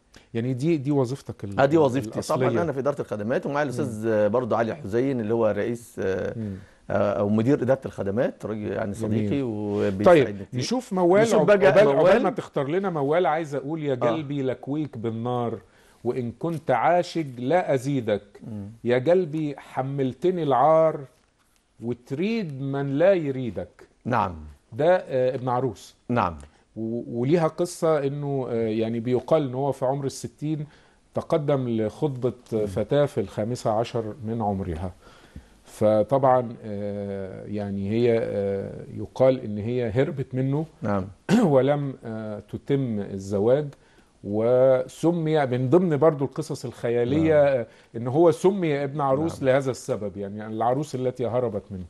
يعني دي دي وظيفتك ال- هذه وظيفتي الأصلية. طبعا انا في اداره الخدمات ومعي الاستاذ برضه علي حسين اللي هو رئيس آه، مم. آه، او مدير اداره الخدمات راجل يعني صديقي جميل. وبيساعدني طيب كتير. نشوف موال نشوف عب- بقى عقبال موال. عقبال ما تختار لنا موال عايز اقول يا آه. قلبي لكويك بالنار وان كنت عاشق لا ازيدك يا قلبي حملتني العار وتريد من لا يريدك نعم ده آه، ابن عروس نعم و- وليها قصة انه آه، يعني بيقال ان هو في عمر الستين تقدم لخطبة آه، فتاة في الخامسة عشر من عمرها فطبعا آه، يعني هي آه، يقال ان هي هربت منه نعم ولم آه، تتم الزواج وسمي من ضمن برضو القصص الخيالية آه، ان هو سمي ابن عروس لهذا السبب يعني العروس التي هربت منه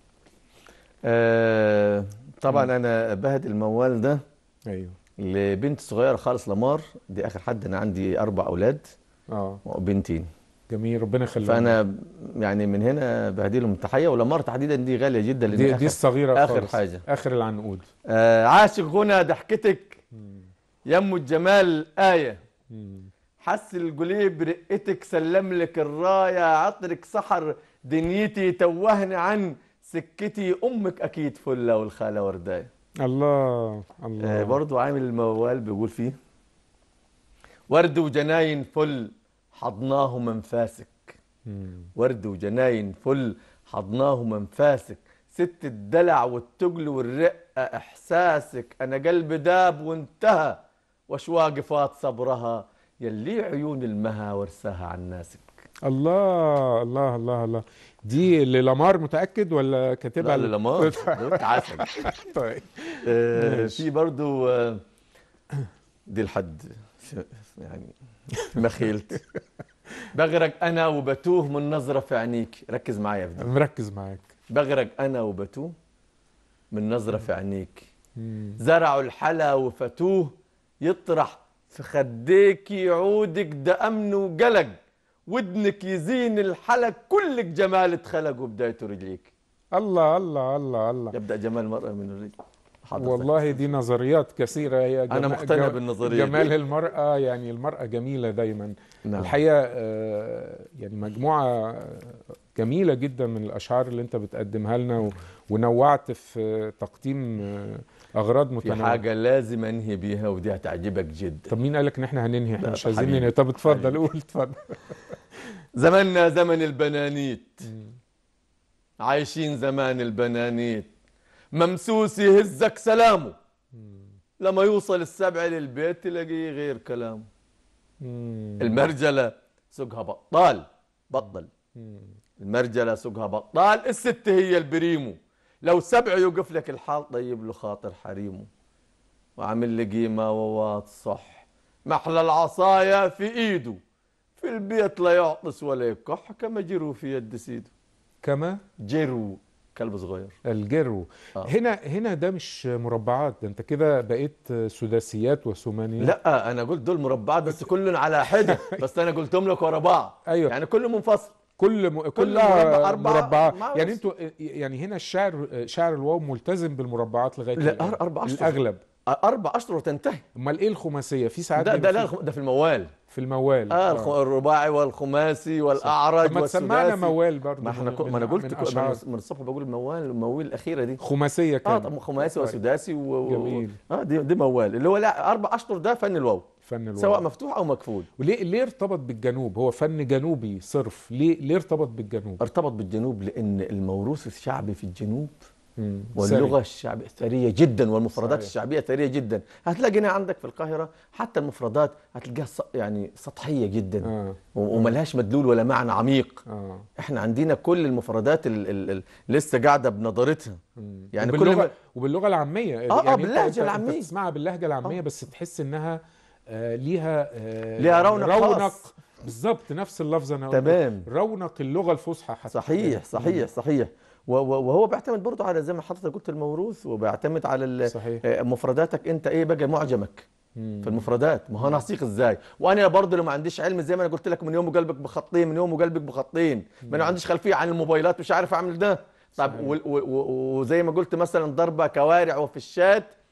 آه طبعا انا بهد الموال ده ايوه لبنت صغيره خالص لمار دي اخر حد انا عندي اربع اولاد اه وبنتين جميل ربنا يخليهم فانا يعني من هنا بهدي لهم تحيه ولمار تحديدا دي غاليه جدا لأن دي, آخر- دي الصغيرة آخر خالص. حاجة. اخر العنقود آه عاشق غنى ضحكتك يم الجمال آية حس القليب رقتك سلم لك الراية عطرك سحر دنيتي توهني عن سكتي أمك أكيد فلة والخالة ورداية الله الله آه برضو عامل الموال بيقول فيه ورد وجناين فل حضناه منفاسك مم. ورد وجناين فل حضناه منفاسك ست الدلع والتقل والرقة إحساسك أنا قلبي داب وانتهى واشواقي فات صبرها يلي عيون المها ورساها عن ناسك الله الله الله الله دي للامار متاكد ولا كاتبها لا ل- للأمار دوت عسل طيب آه، ماشي. في برضو آه، دي الحد يعني مخيلت بغرق أنا وبتوه من نظرة في عينيك ركز معايا في دي مركز معاك بغرق أنا وبتوه من نظرة في عينيك مم. زرعوا الحلا وفتوه يطرح في خديك عودك ده أمن وقلق ودنك يزين الحلق كلك جمال اتخلق وبدايته رجليك الله الله الله الله يبدأ جمال المرأة من الرجل حضرتك. والله دي نظريات كثيرة هي أنا مقتنع جو- بالنظرية دي. جمال المرأة يعني المرأة جميلة دايما نعم. الحقيقة آه، يعني مجموعة جميلة جدا من الأشعار اللي أنت بتقدمها لنا و- ونوعت في تقديم آه، أغراض في متنوعة حاجة لازم أنهي بيها ودي هتعجبك جدا طب مين قالك إن إحنا هننهي إحنا لا، مش عايزين حبيبي. ننهي طب اتفضل حبيبي. قول اتفضل زماننا زمن البنانيت عايشين زمان البنانيت ممسوس يهزك سلامه لما يوصل السبع للبيت تلاقيه غير كلامه مم. المرجلة سوقها بطال بطل المرجلة سوقها بطال الست هي البريمو لو سبع يوقف لك الحال طيب له خاطر حريمه وعامل لي قيمة ووات صح محلى العصاية في ايده في البيت لا يعطس ولا يكح كما جروا في يد سيده كما جروا كلب صغير الجرو آه. هنا هنا ده مش مربعات ده انت كده بقيت سداسيات وثمانيات لا انا قلت دول مربعات بس كل على حده بس انا قلتهم لك ورا بعض أيوة. يعني كله منفصل كل م... كل مربع مربع أربعة مربعات مع يعني بس. انتوا يعني هنا الشعر شعر الواو ملتزم بالمربعات لغايه لا، الآن. أربع أشهر. الاغلب اربع اشهر وتنتهي امال ايه الخماسيه في ساعات ده ده بيبقى لا في- الخ- ده في الموال في الموال اه الخ- الرباعي والخماسي والاعرج طب ما تسمعنا والسداسي موال برضه ما احنا من- كو- ما انا من- قلت من كو- ما أشعار. أنا من الصبح بقول الموال الموال الاخيره دي خماسيه اه كان طب خماسي طيب. وسداسي و... و- جميل. اه دي, دي موال اللي هو لا اربع اشهر ده فن الواو فن الواو سواء مفتوح او مكفول وليه ليه ارتبط بالجنوب هو فن جنوبي صرف ليه ليه ارتبط بالجنوب ارتبط بالجنوب لان الموروث الشعبي في الجنوب مم. واللغه ثري. الشعبيه ثريه جدا والمفردات صحيح. الشعبيه ثريه جدا هتلاقي هنا عندك في القاهره حتى المفردات هتلاقيها ص- يعني سطحيه جدا اه و- وملهاش مدلول ولا معنى عميق اه احنا عندنا كل المفردات ال ال ال لسه قاعده بنظرتها مم. يعني كل وباللغه ما وباللغه العاميه آه، يعني أنت- باللهجة أنت- العامية. انت تسمعها باللهجه العاميه بس تحس انها آه ليها آه ليها رونق رونق خاص. بالظبط نفس اللفظ انا قلته. تمام. رونق اللغه الفصحى حتى صحيح صحيح صحيح و- و- وهو بيعتمد برضه على زي ما حضرتك قلت الموروث وبيعتمد على ال- صحيح. آه، مفرداتك انت ايه بقى معجمك مم. في المفردات ما هو انا هصيغ ازاي وانا برضه لو ما عنديش علم زي ما انا قلت لك من يوم وقلبك بخطين من يوم وقلبك بخطين ما انا عنديش خلفيه عن الموبايلات مش عارف اعمل ده طب صحيح. وال- و- و- وزي ما قلت مثلا ضربه كوارع وفي الشات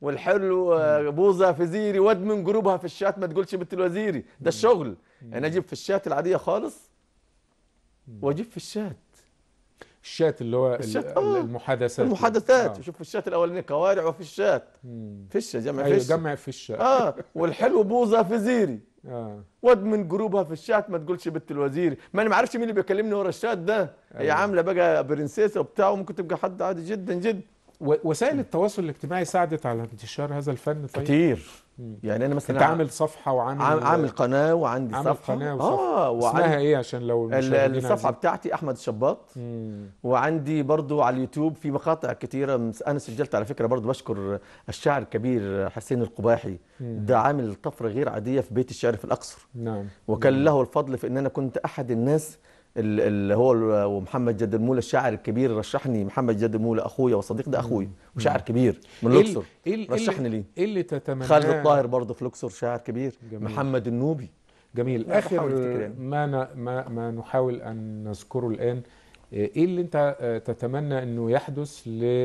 والحلو آه، بوظه في زيري واد من جروبها في الشات ما تقولش بنت الوزيري ده الشغل انا اجيب في الشات العاديه خالص واجيب في الشات الشات اللي هو ال- الشات، ال- آه. المحادثات المحادثات آه. شوف في الشات الاولانيه كوارع وفي الشات مم. فشه جمع ايوه فشه جمع في الشات اه والحلو بوظه في زيري اه واد من جروبها في الشات ما تقولش بنت الوزير ما انا ما عارفش مين اللي بيكلمني ورا الشات ده هي أيوة. عامله بقى برنسيسه وبتاع وممكن تبقى حد عادي جدا جدا و- وسائل التواصل الاجتماعي ساعدت على انتشار هذا الفن طيب كتير مم. يعني انا مثلا انت عامل صفحه وعامل عام- عامل قناه وعندي عامل صفحه قناه وصفحه اه اسمها وعندي ايه عشان لو ال- المشاهدين الصفحه عايزين- بتاعتي احمد الشباط مم. وعندي برضو على اليوتيوب في مقاطع كتيرة مس- أنا سجلت على فكرة برضو بشكر الشاعر الكبير حسين القباحي مم. ده عامل طفرة غير عادية في بيت الشعر في الأقصر نعم وكان له الفضل في ان انا كنت احد الناس ال- اللي هو ال- ومحمد جد المولى الشاعر الكبير رشحني محمد جد المولى اخويا وصديق ده اخويا وشاعر كبير من إيه ال- الاقصر إيه ال- إيه رشحني اللي- ليه ايه اللي تتمناه خالد الطاهر برضه في الاقصر شاعر كبير جميل. محمد النوبي جميل لا، بحاول اخر أفتكر يعني. ما ن- ما ما نحاول ان نذكره الان ايه اللي انت آه، تتمنى انه يحدث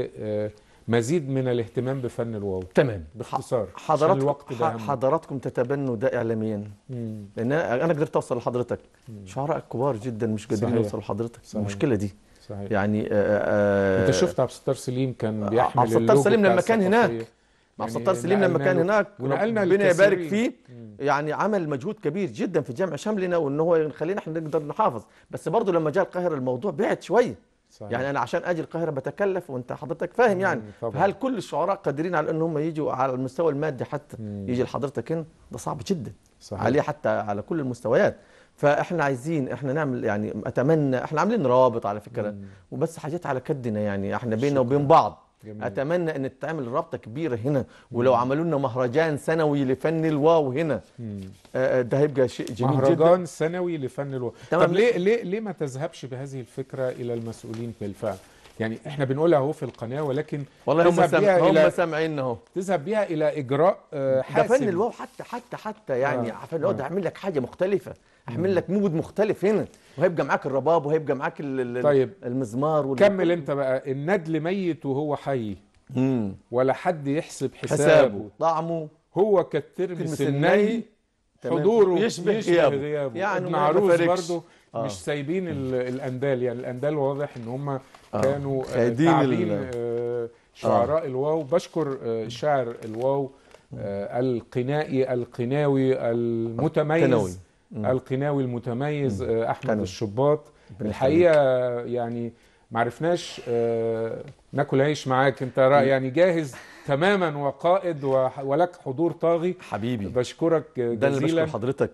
لمزيد من الاهتمام بفن الواو تمام باختصار عشان حضراتكم الوقت ده ح- أهم. حضراتكم تتبنوا ده اعلاميا مم. لان انا أنا قدرت اوصل لحضرتك شعراء كبار جدا مش قادرين صحيح. يوصلوا لحضرتك صحيح. المشكله دي صحيح يعني آه، آه، انت شفت عبد الستار سليم كان آه، بيحمل عبد الستار اللوجو سليم بتاع لما كان هناك. الثقافية. مع يعني ستار سليم لما نقلنا كان له- هناك ونقلنا ربنا يبارك الكثيرين. فيه مم. يعني عمل مجهود كبير جدا في جمع شملنا وان هو يخلينا احنا نقدر نحافظ بس برضه لما جاء القاهره الموضوع بعد شويه صحيح. يعني انا عشان اجي القاهره بتكلف وانت حضرتك فاهم يعني مم، طبعاً. فهل كل الشعراء قادرين على ان هم يجوا على المستوى المادي حتى مم. يجي لحضرتك هنا ده صعب جدا صحيح. عليه حتى على كل المستويات فاحنا عايزين احنا نعمل يعني اتمنى احنا عاملين روابط على فكره مم. وبس حاجات على كدنا يعني احنا بيننا وبين بعض جميل. اتمنى ان تتعمل رابطه كبيره هنا ولو عملوا لنا مهرجان سنوي لفن الواو هنا مم. آه، ده هيبقى شيء جميل جدا مهرجان سنوي لفن الواو تمام. طب ليه ليه ليه ما تذهبش بهذه الفكره الى المسؤولين بالفعل يعني احنا بنقولها اهو في القناه ولكن والله هم تذهب بيها سامع هم الى سامعين اهو تذهب بيها الى اجراء آه، ده حاسم فن الواو حتى حتى حتى يعني آه. فن الواو ده هعمل لك حاجه مختلفه هعمل لك مود مختلف هنا وهيبقى معاك الرباب وهيبقى معاك ال- ال- طيب. المزمار وال- كمل انت بقى الندل ميت وهو حي مم. ولا حد يحسب حسابه, حسابه طعمه هو كالترمس تلمس الني الني تمام. حضوره يشبه يشبه غيابه. غيابه يعني ابن ما عروس يفرقش. برضه آه. مش سايبين ال- الاندال يعني الاندال واضح ان هم آه. كانوا آه، خايدين تعبين ال- آه، شعراء الواو بشكر آه، شاعر الواو آه، القنائي القناوي المتميز قناوي. مم. القناوي المتميز آه، احمد قناوي. الشباط ربنا الحقيقه يعني معرفناش آه، ناكل عيش معاك انت رأي يعني جاهز تماما وقائد وح- ولك حضور طاغي حبيبي بشكرك ده اللي جزيلا بشكر حضرتك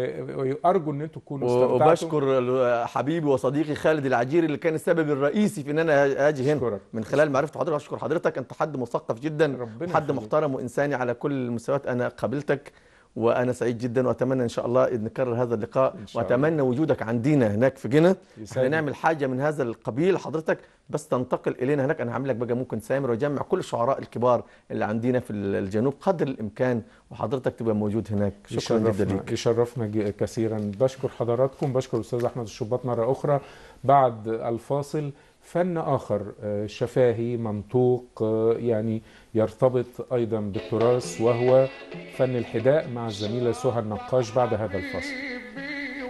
و- وارجو ان انتم تكونوا و- استمتعتم وبشكر ال- حبيبي وصديقي خالد العجيري اللي كان السبب الرئيسي في ان انا اجي هنا أشكرك. من خلال معرفه حضرتك اشكر حضرتك انت حد مثقف جدا ربنا حد يخليك. محترم وانساني على كل المستويات انا قابلتك وانا سعيد جدا واتمنى ان شاء الله إن نكرر هذا اللقاء إن شاء واتمنى وجودك عندنا هناك في جنة احنا يسعدني. نعمل حاجه من هذا القبيل حضرتك بس تنتقل الينا هناك انا هعمل لك بقى ممكن سامر واجمع كل الشعراء الكبار اللي عندنا في الجنوب قدر الامكان وحضرتك تبقى موجود هناك شكرا جدا يشرفنا ليك يشرفنا ج- كثيرا بشكر حضراتكم بشكر الاستاذ احمد الشباط مره اخرى بعد الفاصل فن اخر آه، شفاهي منطوق آه، يعني يرتبط ايضا بالتراث وهو فن الحداء مع الزميله سهى النقاش بعد هذا الفاصل حبيبي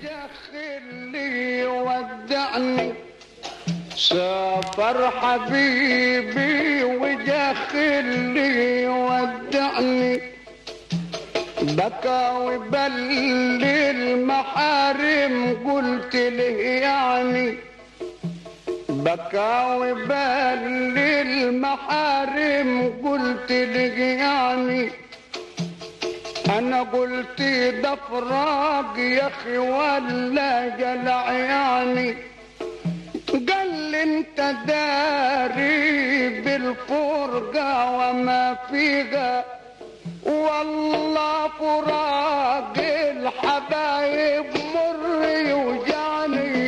ودخلي ودعني سافر حبيبي ودخلي ودعني بكى وبلي المحارم قلت له يعني بكى وبلي المحارم قلت له يعني انا قلت ده فراق يا اخي ولا جلع يعني قال لي انت داري بالفرقة وما فيها والله فراق الحبايب مر يوجعني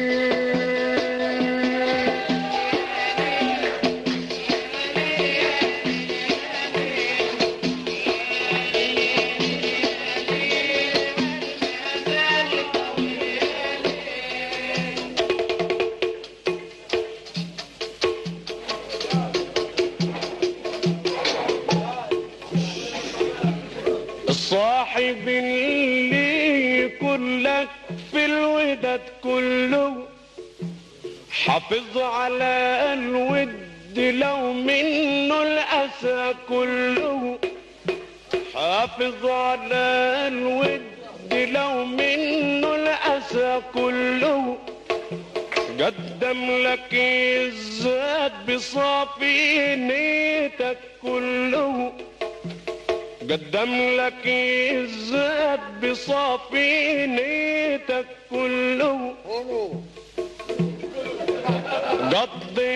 صاحب اللي يكون لك في الوداد كله حافظ على الود لو منه الأسى كله حافظ على الود لو منه الأسى كله قدم لك الزاد بصافي نيتك كله قدم لك الزاد بصافي نيتك كله قضي